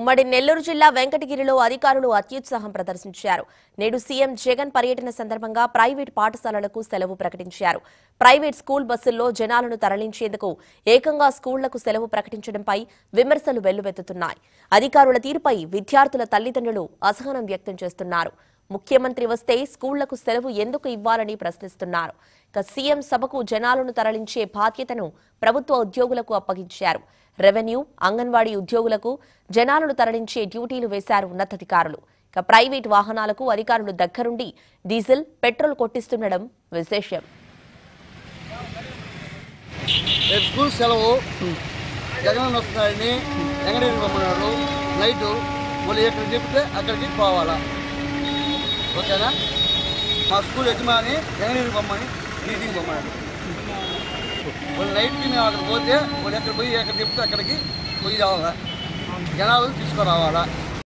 ఉమ్మడి నెల్లూరు జిల్లా వెంకటగిరిలో అధికారులు అత్యుత్సాహం ప్రదర్శించారు నేడు సీఎం జగన్ పర్యటన సందర్భంగా ప్రైవేట్ పాఠశాలలకు సెలవు ప్రకటించారు ప్రైవేట్ స్కూల్ బస్సుల్లో జనాలను తరలించేందుకు ఏకంగా స్కూళ్లకు సెలవు ప్రకటించడంపై విమర్శలు వెల్లువెత్తుతున్నాయి అధికారుల తీరుపై విద్యార్థుల తల్లిదండ్రులు అసహనం వ్యక్తం చేస్తున్నారు ముఖ్యమంత్రి వస్తే స్కూళ్లకు సెలవు ఎందుకు ఇవ్వాలని ప్రశ్నిస్తున్నారు ఇక సీఎం సభకు జనాలను తరలించే బాధ్యతను ప్రభుత్వ ఉద్యోగులకు అప్పగించారు రెవెన్యూ అంగన్వాడీ ఉద్యోగులకు జనాలను తరలించే డ్యూటీలు వేశారు ఉన్నతాధికారులు ఇక ప్రైవేట్ వాహనాలకు అధికారులు దగ్గరుండి డీజిల్ పెట్రోల్ కొట్టిస్తుండడం విశేషం రేపు స్కూల్ సెలవు జగన్ వస్తున్నాడని వెంకటేశ్వర రమ్మన్నాడు నైట్ వాళ్ళు ఎక్కడికి చెప్తే అక్కడికి పోవాలా ఓకేనా మా స్కూల్ యజమాని వెంకటేశ్వర బొమ్మని మీటింగ్ బొమ్మన్నాడు వాళ్ళు నైట్కి మేము అక్కడ పోతే వాళ్ళు ఎక్కడ పోయి ఎక్కడ చెప్తే అక్కడికి పోయి రావాలా జనాలు తీసుకురావాలా